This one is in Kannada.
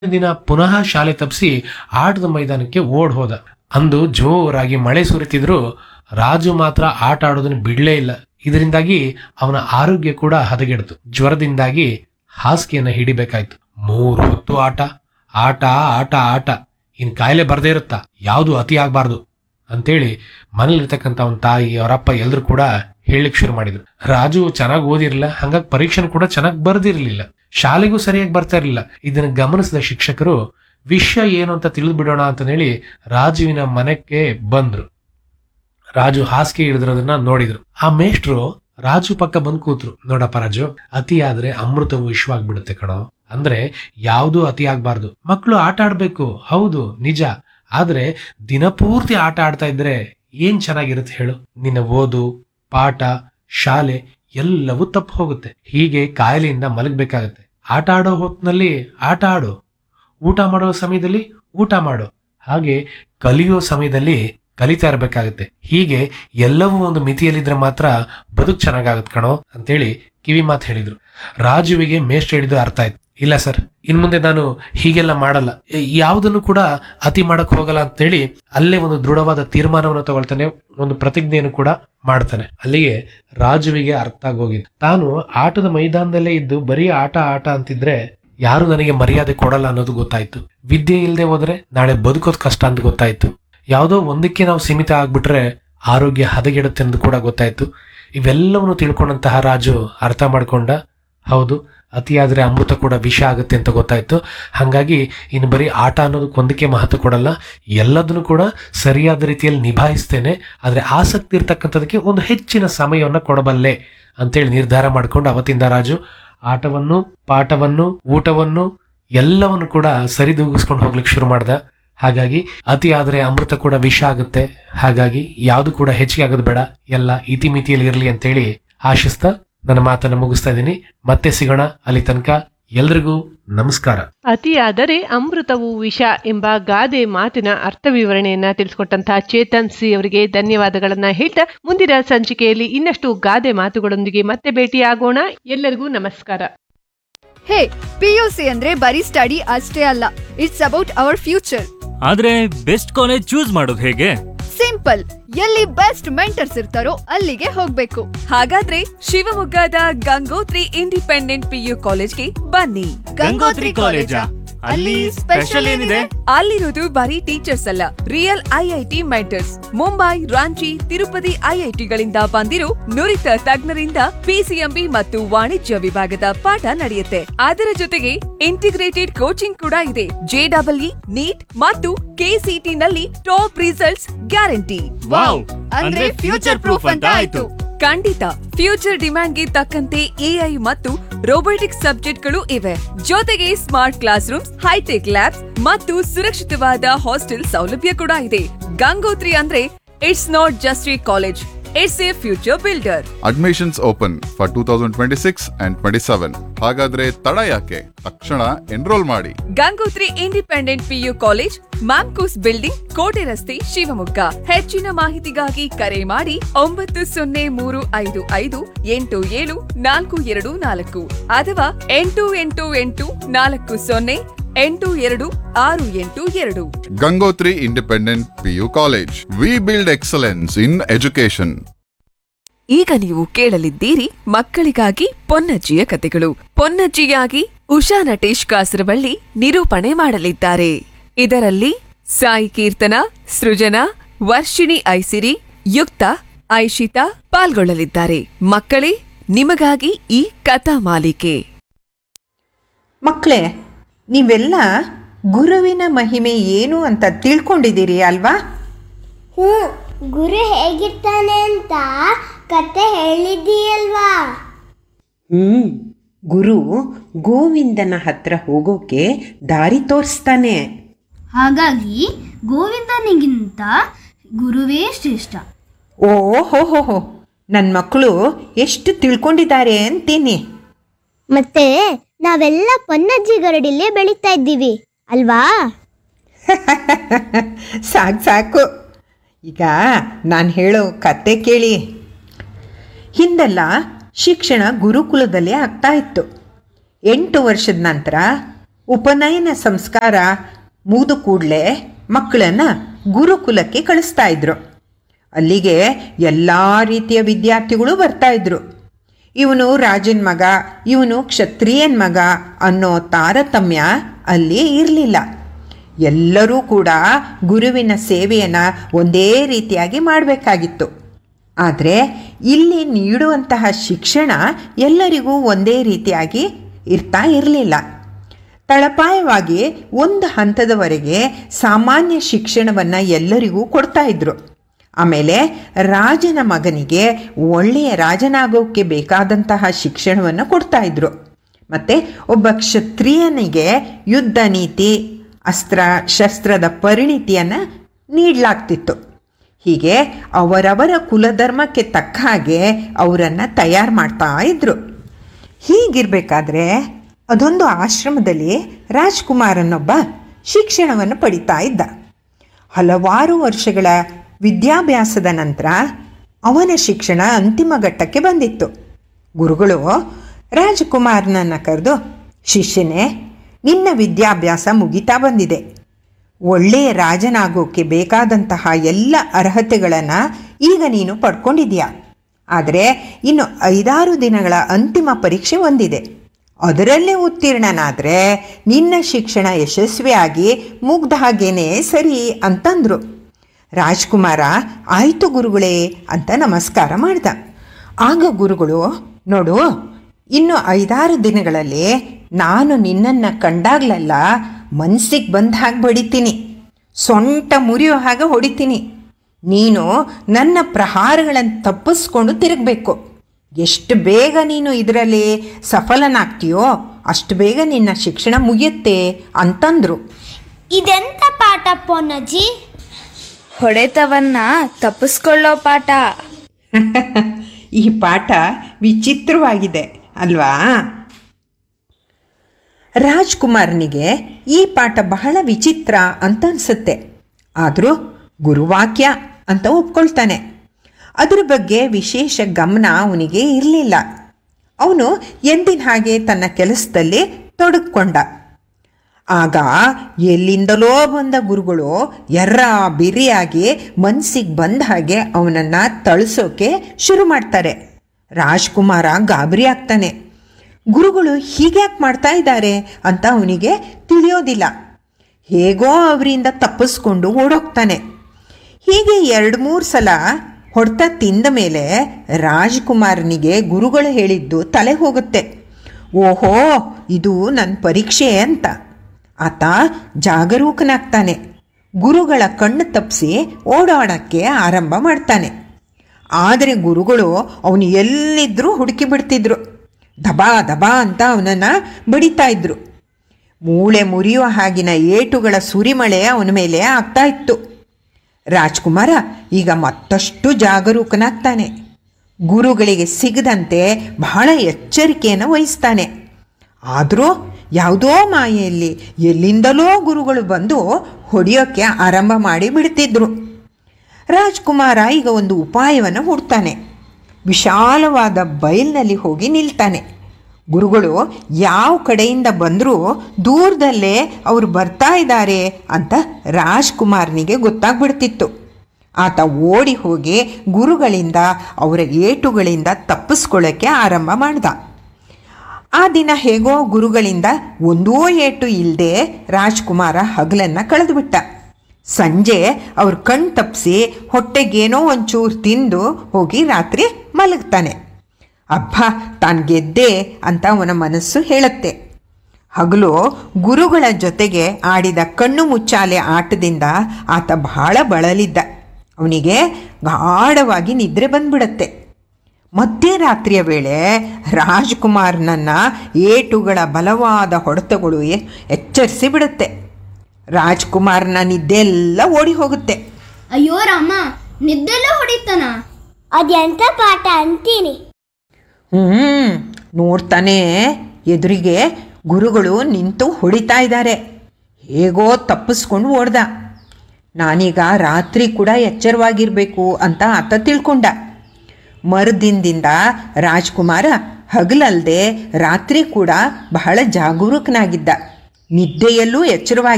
ದಿನ ಪುನಃ ಶಾಲೆ ತಪ್ಪಿಸಿ ಆಟದ ಮೈದಾನಕ್ಕೆ ಓಡ್ ಹೋದ ಅಂದು ಜೋರಾಗಿ ಮಳೆ ಸುರಿತಿದ್ರು ರಾಜು ಮಾತ್ರ ಆಟ ಆಡೋದನ್ನ ಬಿಡ್ಲೇ ಇಲ್ಲ ಇದರಿಂದಾಗಿ ಅವನ ಆರೋಗ್ಯ ಕೂಡ ಹದಗೆಡ್ತು ಜ್ವರದಿಂದಾಗಿ ಹಾಸಿಗೆಯನ್ನ ಹಿಡಿಬೇಕಾಯ್ತು ಮೂರು ಹೊತ್ತು ಆಟ ಆಟ ಆಟ ಆಟ ಇನ್ ಕಾಯಿಲೆ ಬರ್ದೇ ಇರುತ್ತಾ ಯಾವುದು ಅತಿ ಆಗ್ಬಾರ್ದು ಅಂತೇಳಿ ಮನೇಲಿರ್ತಕ್ಕಂಥ ಅವನ ತಾಯಿ ಅವರಪ್ಪ ಎಲ್ರು ಕೂಡ ಹೇಳಲಿಕ್ಕೆ ಶುರು ಮಾಡಿದ್ರು ರಾಜು ಚೆನ್ನಾಗಿ ಓದಿರ್ಲಿಲ್ಲ ಹಂಗಾಗಿ ಪರೀಕ್ಷೆನ ಕೂಡ ಚೆನ್ನಾಗಿ ಬರ್ದಿರ್ಲಿಲ್ಲ ಶಾಲೆಗೂ ಸರಿಯಾಗಿ ಬರ್ತಾ ಇರಲಿಲ್ಲ ಇದನ್ನ ಗಮನಿಸಿದ ಶಿಕ್ಷಕರು ವಿಷಯ ಏನು ಅಂತ ತಿಳಿದು ಬಿಡೋಣ ಅಂತ ಹೇಳಿ ರಾಜುವಿನ ಮನೆಗೆ ಬಂದ್ರು ರಾಜು ಹಾಸಿಗೆ ಹಿಡಿದ್ರದನ್ನ ನೋಡಿದ್ರು ಆ ಮೇಷ್ಟ್ರು ರಾಜು ಪಕ್ಕ ಬಂದ್ ಕೂತ್ರು ನೋಡಪ್ಪ ರಾಜು ಅತಿ ಆದ್ರೆ ಅಮೃತವು ವಿಶ್ವಾಗ್ಬಿಡುತ್ತೆ ಕಣೋ ಅಂದ್ರೆ ಯಾವುದು ಅತಿ ಆಗ್ಬಾರ್ದು ಮಕ್ಕಳು ಆಟ ಆಡ್ಬೇಕು ಹೌದು ನಿಜ ಆದ್ರೆ ದಿನಪೂರ್ತಿ ಆಟ ಆಡ್ತಾ ಇದ್ರೆ ಏನ್ ಚೆನ್ನಾಗಿರುತ್ತೆ ಹೇಳು ನಿನ್ನ ಓದು ಪಾಠ ಶಾಲೆ ಎಲ್ಲವೂ ತಪ್ಪು ಹೋಗುತ್ತೆ ಹೀಗೆ ಕಾಯಿಲೆಯಿಂದ ಮಲಗಬೇಕಾಗತ್ತೆ ಆಟ ಆಡೋ ಹೊತ್ತಿನಲ್ಲಿ ಆಟ ಆಡು ಊಟ ಮಾಡೋ ಸಮಯದಲ್ಲಿ ಊಟ ಮಾಡು ಹಾಗೆ ಕಲಿಯೋ ಸಮಯದಲ್ಲಿ ಕಲಿತಾ ಇರಬೇಕಾಗುತ್ತೆ ಹೀಗೆ ಎಲ್ಲವೂ ಒಂದು ಮಿತಿಯಲ್ಲಿದ್ರೆ ಮಾತ್ರ ಬದುಕು ಚೆನ್ನಾಗಾಗತ್ ಕಣೋ ಅಂತೇಳಿ ಕಿವಿ ಮಾತು ಹೇಳಿದ್ರು ರಾಜುವಿಗೆ ಮೇಷ್ಟ್ರು ಹೇಳಿದ್ದು ಅರ್ಥ ಆಯ್ತು ಇಲ್ಲ ಸರ್ ಇನ್ ಮುಂದೆ ನಾನು ಹೀಗೆಲ್ಲ ಮಾಡಲ್ಲ ಯಾವುದನ್ನು ಕೂಡ ಅತಿ ಮಾಡಕ್ ಹೋಗಲ್ಲ ಅಂತೇಳಿ ಅಲ್ಲೇ ಒಂದು ದೃಢವಾದ ತೀರ್ಮಾನವನ್ನು ತಗೊಳ್ತಾನೆ ಒಂದು ಪ್ರತಿಜ್ಞೆಯನ್ನು ಕೂಡ ಮಾಡ್ತಾನೆ ಅಲ್ಲಿಗೆ ರಾಜುವಿಗೆ ಅರ್ಥ ಆಗೋಗಿದೆ ತಾನು ಆಟದ ಮೈದಾನದಲ್ಲೇ ಇದ್ದು ಬರೀ ಆಟ ಆಟ ಅಂತಿದ್ರೆ ಯಾರು ನನಗೆ ಮರ್ಯಾದೆ ಕೊಡಲ್ಲ ಅನ್ನೋದು ಗೊತ್ತಾಯ್ತು ವಿದ್ಯೆ ಇಲ್ಲದೆ ಹೋದ್ರೆ ನಾಳೆ ಬದುಕೋದ್ ಕಷ್ಟ ಅಂತ ಗೊತ್ತಾಯ್ತು ಯಾವುದೋ ಒಂದಕ್ಕೆ ನಾವು ಸೀಮಿತ ಆಗ್ಬಿಟ್ರೆ ಆರೋಗ್ಯ ಹದಗೆಡುತ್ತೆ ಅನ್ನೋದು ಕೂಡ ಗೊತ್ತಾಯ್ತು ಇವೆಲ್ಲವನ್ನು ತಿಳ್ಕೊಂಡಂತಹ ರಾಜು ಅರ್ಥ ಮಾಡ್ಕೊಂಡ ಹೌದು ಅತಿಯಾದ್ರೆ ಅಮೃತ ಕೂಡ ವಿಷ ಆಗುತ್ತೆ ಅಂತ ಗೊತ್ತಾಯ್ತು ಹಾಗಾಗಿ ಇನ್ನು ಬರೀ ಆಟ ಅನ್ನೋದಕ್ಕೆ ಒಂದಕ್ಕೆ ಮಹತ್ವ ಕೊಡಲ್ಲ ಎಲ್ಲದನ್ನು ಕೂಡ ಸರಿಯಾದ ರೀತಿಯಲ್ಲಿ ನಿಭಾಯಿಸ್ತೇನೆ ಆದರೆ ಆಸಕ್ತಿ ಇರ್ತಕ್ಕಂಥದಕ್ಕೆ ಒಂದು ಹೆಚ್ಚಿನ ಸಮಯವನ್ನು ಕೊಡಬಲ್ಲೆ ಅಂತೇಳಿ ನಿರ್ಧಾರ ಮಾಡ್ಕೊಂಡು ಅವತ್ತಿಂದ ರಾಜು ಆಟವನ್ನು ಪಾಠವನ್ನು ಊಟವನ್ನು ಎಲ್ಲವನ್ನು ಕೂಡ ಸರಿದೂಗಿಸ್ಕೊಂಡು ಹೋಗ್ಲಿಕ್ಕೆ ಶುರು ಮಾಡ್ದ ಹಾಗಾಗಿ ಅತಿ ಆದರೆ ಅಮೃತ ಕೂಡ ವಿಷ ಆಗುತ್ತೆ ಹಾಗಾಗಿ ಯಾವುದು ಕೂಡ ಹೆಚ್ಚಿಗೆ ಆಗೋದು ಬೇಡ ಎಲ್ಲ ಇತಿಮಿತಿಯಲ್ಲಿ ಇರಲಿ ಅಂತೇಳಿ ಆಶಿಸ್ತಾ ನನ್ನ ಮಾತನ್ನು ಮುಗಿಸ್ತಾ ಇದ್ದೀನಿ ಮತ್ತೆ ಸಿಗೋಣ ಅಲ್ಲಿ ತನಕ ಎಲ್ರಿಗೂ ನಮಸ್ಕಾರ ಅತಿಯಾದರೆ ಅಮೃತವು ವಿಷ ಎಂಬ ಗಾದೆ ಮಾತಿನ ಅರ್ಥ ವಿವರಣೆಯನ್ನ ತಿಳಿಸ್ಕೊಟ್ಟಂತಹ ಚೇತನ್ ಸಿ ಅವರಿಗೆ ಧನ್ಯವಾದಗಳನ್ನ ಹೇಳ್ತಾ ಮುಂದಿನ ಸಂಚಿಕೆಯಲ್ಲಿ ಇನ್ನಷ್ಟು ಗಾದೆ ಮಾತುಗಳೊಂದಿಗೆ ಮತ್ತೆ ಭೇಟಿಯಾಗೋಣ ಎಲ್ಲರಿಗೂ ನಮಸ್ಕಾರ ಹೇ ಪಿಯುಸಿ ಅಂದ್ರೆ ಬರೀ ಸ್ಟಡಿ ಅಷ್ಟೇ ಅಲ್ಲ ಇಟ್ಸ್ ಅಬೌಟ್ ಅವರ್ ಫ್ಯೂಚರ್ ಆದ್ರೆ ಬೆಸ್ಟ್ ಕಾಲೇಜ್ ಚೂಸ್ ಮಾಡೋದು ಹೇಗೆ ಸಿಂಪಲ್ ಎಲ್ಲಿ ಬೆಸ್ಟ್ ಮೆಂಟರ್ಸ್ ಇರ್ತಾರೋ ಅಲ್ಲಿಗೆ ಹೋಗ್ಬೇಕು ಹಾಗಾದ್ರೆ ಶಿವಮೊಗ್ಗದ ಗಂಗೋತ್ರಿ ಇಂಡಿಪೆಂಡೆಂಟ್ ಪಿಯು ಕಾಲೇಜ್ಗೆ ಬನ್ನಿ ಗಂಗೋತ್ರಿ ಕಾಲೇಜಾ? ಅಲ್ಲಿ ಸ್ಪೆಷಲ್ ಏನಿದೆ? ಅಲ್ಲಿರೋದು ಬರೀ ಟೀಚರ್ಸ್ ಅಲ್ಲ real IIT mentors Mumbai Ranchi Tirupati ಐಐಟಿಗಳಿಂದ ಬಂದಿರೋ ನುರಿತ ತಜ್ಞರಿಂದ ಪಿಸಿಎಂಬಿ ಮತ್ತು ವಾಣಿಜ್ಯ ವಿಭಾಗದ ಪಾಠ ನಡೆಯುತ್ತೆ ಅದರ ಜೊತೆಗೆ ಇಂಟಿಗ್ರೇಟೆಡ್ ಕೋಚಿಂಗ್ ಕೂಡ ಇದೆ ಜೆಡಬ್ಲ್ಇ ನೀಟ್ ಮತ್ತು ಕೆಸಿಟಿ ನಲ್ಲಿ ಟಾಪ್ ರಿಸಲ್ಟ್ಸ್ ಗ್ಯಾರಂಟಿ ವಾವ್ ಅಂದ್ರೆ ಫ್ಯೂಚರ್ ಪ್ರೂಫ್ ಅಂತ ಆಯ್ತು ಖಂಡಿತ ಫ್ಯೂಚರ್ ಡಿಮ್ಯಾಂಡ್ಗೆ ತಕ್ಕಂತೆ ಎಐ ಮತ್ತು ರೋಬೋಟಿಕ್ಸ್ ಸಬ್ಜೆಕ್ಟ್ಗಳು ಇವೆ ಜೊತೆಗೆ smart class rooms hi tech labs ಮತ್ತು ಸುರಕ್ಷಿತವಾದ ಹಾಸ್ಟೆಲ್ ಸೌಲಭ್ಯ ಕೂಡ ಇದೆ ಗಂಗೋತ್ರಿ ಅಂದ್ರೆ it's not just a college it's a future builder admissions open for two thousand twenty six and twenty seven ಹಾಗಾದ್ರೆ ತಡ ಯಾಕೆ ತಕ್ಷಣ ಎನ್ರೋಲ್ ಮಾಡಿ Gangotri independent PU college MAMCOS building ಕೋಟೆ ರಸ್ತೆ ಶಿವಮೊಗ್ಗ ಹೆಚ್ಚಿನ ಮಾಹಿತಿಗಾಗಿ ಕರೆ ಮಾಡಿ ಒಂಬತ್ತು ಸೊನ್ನೆ ಮೂರು ಐದು ಐದು ಎಂಟು ಏಳು ನಾಲ್ಕು ಎರಡು ನಾಲ್ಕು ಅಥವಾ ಎಂಟು ಎಂಟು ಎಂಟು ನಾಲ್ಕು ಸೊನ್ನೆ ಎಂಟು ಎರಡು ಆರು ಎಂಟು ಎರಡು Gangotri independent PU college we build excellence in education ಈಗ ನೀವು ಕೇಳಲಿದ್ದೀರಿ ಮಕ್ಕಳಿಗಾಗಿ ಪೊನ್ನಜ್ಜಿಯ ಕತೆಗಳು ಪೊನ್ನಜ್ಜಿಯಾಗಿ ಉಷಾ ನಟೇಶ್ ಕಾಸರವಳ್ಳಿ ನಿರೂಪಣೆ ಮಾಡಲಿದ್ದಾರೆ ಇದರಲ್ಲಿ ಸಾಯಿ ಕೀರ್ತನ ಸೃಜನಾ ವರ್ಷಿಣಿ ಐಸಿರಿ ಯುಕ್ತ ಐಶಿತಾ ಪಾಲ್ಗೊಳ್ಳಲಿದ್ದಾರೆ ಮಕ್ಕಳೇ ನಿಮಗಾಗಿ ಈ ಕಥಾ ಮಾಲಿಕೆ ಮಕ್ಕಳೇ ನೀವೆಲ್ಲ ಗುರುವಿನ ಮಹಿಮೆ ಏನು ಅಂತ ತಿಳ್ಕೊಂಡಿದ್ದೀರಿ ಅಲ್ವಾ ಹ್ಞೂ ಗುರು ಹೇಗಿರ್ತಾನೆ ಅಂತ ಕತೆ ಹೇಳಿದ್ದೀಯಲ್ವಾ ಹ್ಞೂ ಗುರು ಗೋವಿಂದನ ಹತ್ರ ಹೋಗೋಕೆ ದಾರಿ ತೋರಿಸ್ತಾನೆ ಹಾಗಾಗಿ ಗೋವಿಂದನಿಗಿಂತ ಗುರುವೇ ಶ್ರೇಷ್ಠ ಓಹೋ ನನ್ನ ಮಕ್ಕಳು ಎಷ್ಟು ತಿಳ್ಕೊಂಡಿದ್ದಾರೆ ಅಂತೀನಿ ಮತ್ತೆ ನಾವೆಲ್ಲ ಪೊನ್ನಜ್ಜಿ ಗರಡಿಲೇ ಬೆಳೀತಾ ಇದ್ದೀವಿ ಅಲ್ವಾ ಸಾಕು ಸಾಕು ಈಗ ನಾನು ಹೇಳೋ ಕತೆ ಕೇಳಿ ಹಿಂದೆಲ್ಲ ಶಿಕ್ಷಣ ಗುರುಕುಲದಲ್ಲೇ ಆಗ್ತಾ ಇತ್ತು ಎಂಟು ವರ್ಷದ ನಂತರ ಉಪನಯನ ಸಂಸ್ಕಾರ ಮುಗಿದು ಕೂಡಲೇ ಮಕ್ಕಳನ್ನು ಗುರುಕುಲಕ್ಕೆ ಕಳಿಸ್ತಾ ಇದ್ರು ಅಲ್ಲಿಗೆ ಎಲ್ಲ ರೀತಿಯ ವಿದ್ಯಾರ್ಥಿಗಳು ಬರ್ತಾ ಇದ್ರು ಇವನು ರಾಜನ ಮಗ ಇವನು ಕ್ಷತ್ರಿಯನ್ ಮಗ ಅನ್ನೋ ತಾರತಮ್ಯ ಅಲ್ಲಿ ಇರಲಿಲ್ಲ ಎಲ್ಲರೂ ಕೂಡ ಗುರುವಿನ ಸೇವೆಯನ್ನು ಒಂದೇ ರೀತಿಯಾಗಿ ಮಾಡಬೇಕಾಗಿತ್ತು ಆದರೆ ಇಲ್ಲಿ ನೀಡುವಂತಹ ಶಿಕ್ಷಣ ಎಲ್ಲರಿಗೂ ಒಂದೇ ರೀತಿಯಾಗಿ ಇರ್ತಾ ಇರಲಿಲ್ಲ ತಳಪಾಯವಾಗಿ ಒಂದು ಹಂತದವರೆಗೆ ಸಾಮಾನ್ಯ ಶಿಕ್ಷಣವನ್ನು ಎಲ್ಲರಿಗೂ ಕೊಡ್ತಾ ಇದ್ರು ಆಮೇಲೆ ರಾಜನ ಮಗನಿಗೆ ಒಳ್ಳೆಯ ರಾಜನಾಗೋಕ್ಕೆ ಬೇಕಾದಂತಹ ಶಿಕ್ಷಣವನ್ನು ಕೊಡ್ತಾ ಇದ್ರು ಮತ್ತು ಒಬ್ಬ ಕ್ಷತ್ರಿಯನಿಗೆ ಯುದ್ಧ ನೀತಿ ಅಸ್ತ್ರ ಶಸ್ತ್ರದ ಪರಿಣಿತಿಯನ್ನು ನೀಡಲಾಗ್ತಿತ್ತು ಹೀಗೆ ಅವರವರ ಕುಲಧರ್ಮಕ್ಕೆ ತಕ್ಕ ಹಾಗೆ ಅವರನ್ನು ತಯಾರು ಮಾಡ್ತಾ ಇದ್ರು ಹೀಗಿರಬೇಕಾದ್ರೆ ಅದೊಂದು ಆಶ್ರಮದಲ್ಲಿ ರಾಜ್ಕುಮಾರನೊಬ್ಬ ಶಿಕ್ಷಣವನ್ನು ಪಡಿತಾ ಇದ್ದ ಹಲವಾರು ವರ್ಷಗಳ ವಿದ್ಯಾಭ್ಯಾಸದ ನಂತರ ಅವನ ಶಿಕ್ಷಣ ಅಂತಿಮ ಘಟ್ಟಕ್ಕೆ ಬಂದಿತ್ತು ಗುರುಗಳು ರಾಜಕುಮಾರನನ್ನು ಕರೆದು ಶಿಷ್ಯನೇ ನಿನ್ನ ವಿದ್ಯಾಭ್ಯಾಸ ಮುಗಿತಾ ಬಂದಿದೆ ಒಳ್ಳೆಯ ರಾಜನಾಗೋಕ್ಕೆ ಬೇಕಾದಂತಹ ಎಲ್ಲ ಅರ್ಹತೆಗಳನ್ನು ಈಗ ನೀನು ಪಡ್ಕೊಂಡಿದೀಯ ಆದರೆ ಇನ್ನು ಐದಾರು ದಿನಗಳ ಅಂತಿಮ ಪರೀಕ್ಷೆ ಒಂದಿದೆ ಅದರಲ್ಲೇ ಉತ್ತೀರ್ಣನಾದರೆ ನಿನ್ನ ಶಿಕ್ಷಣ ಯಶಸ್ವಿಯಾಗಿ ಮುಗ್ದ ಹಾಗೇನೆ ಸರಿ ಅಂತಂದರು ರಾಜ್ಕುಮಾರ ಆಯಿತು ಗುರುಗಳೇ ಅಂತ ನಮಸ್ಕಾರ ಮಾಡ್ದ ಆಗ ಗುರುಗಳು ನೋಡು ಇನ್ನು ಐದಾರು ದಿನಗಳಲ್ಲಿ ನಾನು ನಿನ್ನನ್ನು ಕಂಡಾಗ್ಲೆಲ್ಲ ಮನಸ್ಸಿಗೆ ಬಂದ ಹಾಗೆ ಬಡಿತೀನಿ ಸೊಂಟ ಮುರಿಯೋ ಹಾಗೆ ಹೊಡಿತೀನಿ ನೀನು ನನ್ನ ಪ್ರಹಾರಗಳನ್ನು ತಪ್ಪಿಸ್ಕೊಂಡು ತಿರುಗಬೇಕು ಎಷ್ಟು ಬೇಗ ನೀನು ಇದರಲ್ಲಿ ಸಫಲನಾಗ್ತೀಯೋ ಅಷ್ಟು ಬೇಗ ನಿನ್ನ ಶಿಕ್ಷಣ ಮುಗಿಯುತ್ತೆ ಅಂತಂದರು ಇದೆಂತ ಪಾಠ ಪೊನ್ನಜ್ಜಿ ಹೊಡೆತವನ್ನ ತಪ್ಪಿಸ್ಕೊಳ್ಳೋ ಪಾಠ ಈ ಪಾಠ ವಿಚಿತ್ರವಾಗಿದೆ ಅಲ್ವಾ ರಾಜ್ಕುಮಾರ್ನಿಗೆ ಈ ಪಾಠ ಬಹಳ ವಿಚಿತ್ರ ಅಂತ ಅನಿಸುತ್ತೆ ಆದರೂ ಗುರುವಾಕ್ಯ ಅಂತ ಒಪ್ಕೊಳ್ತಾನೆ ಅದ್ರ ಬಗ್ಗೆ ವಿಶೇಷ ಗಮನ ಅವನಿಗೆ ಇರಲಿಲ್ಲ ಅವನು ಎಂದಿನ ಹಾಗೆ ತನ್ನ ಕೆಲಸದಲ್ಲಿ ತೊಡಗಿಕೊಂಡ ಆಗ ಎಲ್ಲಿಂದಲೋ ಬಂದ ಗುರುಗಳು ಎರ್ರ ಬಿರಿಯಾಗಿ ಮನಸ್ಸಿಗೆ ಬಂದ ಹಾಗೆ ಅವನನ್ನು ತಳಿಸೋಕೆ ಶುರು ಮಾಡ್ತಾರೆ ರಾಜ್ಕುಮಾರ ಗಾಬರಿ ಆಗ್ತಾನೆ ಗುರುಗಳು ಹೀಗ್ಯಾಕೆ ಮಾಡ್ತಾ ಇದ್ದಾರೆ ಅಂತ ಅವನಿಗೆ ತಿಳಿಯೋದಿಲ್ಲ ಹೇಗೋ ಅವರಿಂದ ತಪ್ಪಿಸ್ಕೊಂಡು ಓಡೋಗ್ತಾನೆ ಹೀಗೆ ಎರಡು ಮೂರು ಸಲ ಹೊಡೆತ ತಿಂದ ಮೇಲೆ ರಾಜ್ಕುಮಾರನಿಗೆ ಗುರುಗಳು ಹೇಳಿದ್ದು ತಲೆ ಹೋಗುತ್ತೆ ಓಹೋ ಇದು ನನ್ನ ಪರೀಕ್ಷೆ ಅಂತ ಆತ ಜಾಗರೂಕನಾಗ್ತಾನೆ ಗುರುಗಳ ಕಣ್ಣು ತಪ್ಪಿಸಿ ಓಡಾಡೋಕ್ಕೆ ಆರಂಭ ಮಾಡ್ತಾನೆ ಆದರೆ ಗುರುಗಳು ಅವನು ಎಲ್ಲಿದ್ದರೂ ಹುಡುಕಿ ಬಿಡ್ತಿದ್ರು ದಬಾ ದಬಾ ಅಂತ ಅವನನ್ನು ಬಡಿತಾ ಇದ್ರು ಮೂಳೆ ಮುರಿಯುವ ಹಾಗಿನ ಏಟುಗಳ ಸುರಿಮಳೆ ಅವನ ಮೇಲೆ ಆಗ್ತಾ ಇತ್ತು ರಾಜ್ಕುಮಾರ ಈಗ ಮತ್ತಷ್ಟು ಜಾಗರೂಕನಾಗ್ತಾನೆ ಗುರುಗಳಿಗೆ ಸಿಗದಂತೆ ಬಹಳ ಎಚ್ಚರಿಕೆಯನ್ನು ವಹಿಸ್ತಾನೆ ಆದರೂ ಯಾವುದೋ ಮಾಯೆಯಲ್ಲಿ ಎಲ್ಲಿಂದಲೋ ಗುರುಗಳು ಬಂದು ಹೊಡೆಯೋಕ್ಕೆ ಆರಂಭ ಮಾಡಿ ಬಿಡ್ತಿದ್ರು ರಾಜ್ಕುಮಾರ ಈಗ ಒಂದು ಉಪಾಯವನ್ನು ಹುಡ್ತಾನೆ ವಿಶಾಲವಾದ ಬಯಲಿನಲ್ಲಿ ಹೋಗಿ ನಿಲ್ತಾನೆ ಗುರುಗಳು ಯಾವ ಕಡೆಯಿಂದ ಬಂದರೂ ದೂರದಲ್ಲೇ ಅವರು ಬರ್ತಾ ಇದ್ದಾರೆ ಅಂತ ರಾಜ್ಕುಮಾರ್ನಿಗೆ ಗೊತ್ತಾಗ್ಬಿಡ್ತಿತ್ತು ಆತ ಓಡಿ ಹೋಗಿ ಗುರುಗಳಿಂದ ಅವರ ಏಟುಗಳಿಂದ ತಪ್ಪಿಸ್ಕೊಳ್ಳೋಕ್ಕೆ ಆರಂಭ ಮಾಡ್ದ ಆ ದಿನ ಹೇಗೋ ಗುರುಗಳಿಂದ ಒಂದೂ ಏಟು ಇಲ್ಲದೆ ರಾಜ್ಕುಮಾರ ಹಗಲನ್ನು ಕಳೆದುಬಿಟ್ಟ ಸಂಜೆ ಅವ್ರ ಕಣ್ ತಪ್ಪಿಸಿ ಹೊಟ್ಟೆಗೇನೋ ಒಂಚೂರು ತಿಂದು ಹೋಗಿ ರಾತ್ರಿ ಮಲಗ್ತಾನೆ ಅಬ್ಬ ತಾನು ಗೆದ್ದೆ ಅಂತ ಅವನ ಮನಸ್ಸು ಹೇಳುತ್ತೆ ಹಗಲು ಗುರುಗಳ ಜೊತೆಗೆ ಆಡಿದ ಕಣ್ಣು ಮುಚ್ಚಾಲೆ ಆಟದಿಂದ ಆತ ಬಹಳ ಬಳಲಿದ್ದ ಅವನಿಗೆ ಗಾಢವಾಗಿ ನಿದ್ರೆ ಬಂದ್ಬಿಡತ್ತೆ ಮಧ್ಯರಾತ್ರಿಯ ವೇಳೆ ರಾಜ್ಕುಮಾರ್ನನ್ನು ಏಟುಗಳ ಬಲವಾದ ಹೊಡೆತಗಳು ಎ- ಎಚ್ಚರಿಸಿ ಬಿಡುತ್ತೆ ರಾಜ್ಕುಮಾರ್ನ ನಿದ್ದೆ ಎಲ್ಲ ಓಡಿ ಹೋಗುತ್ತೆ ಅಯ್ಯೋ ರಾಮ ನಿದ್ದೆಲ್ಲ ಹೊಡಿತಾನ ಅದೆಂತ ಪಾಠ ಅಂತೀನಿ ಹ್ಞೂ ನೋಡ್ತಾನೆ ಎದುರಿಗೆ ಗುರುಗಳು ನಿಂತು ಹೊಡಿತಾ ಇದ್ದಾರೆ ಹೇಗೋ ತಪ್ಪಿಸ್ಕೊಂಡು ಓಡ್ದ ನಾನೀಗ ರಾತ್ರಿ ಕೂಡ ಎಚ್ಚರವಾಗಿರಬೇಕು ಅಂತ ಆತ ತಿಳ್ಕೊಂಡ ಮರುದಿನದಿಂದ ರಾಜ್ಕುಮಾರ ಹಗಲಲ್ಲದೆ ರಾತ್ರಿ ಕೂಡ ಬಹಳ ಜಾಗರೂಕನಾಗಿದ್ದ ನಿದ್ದೆಯಲ್ಲೂ ಎಚ್ಚರವಾಗಿ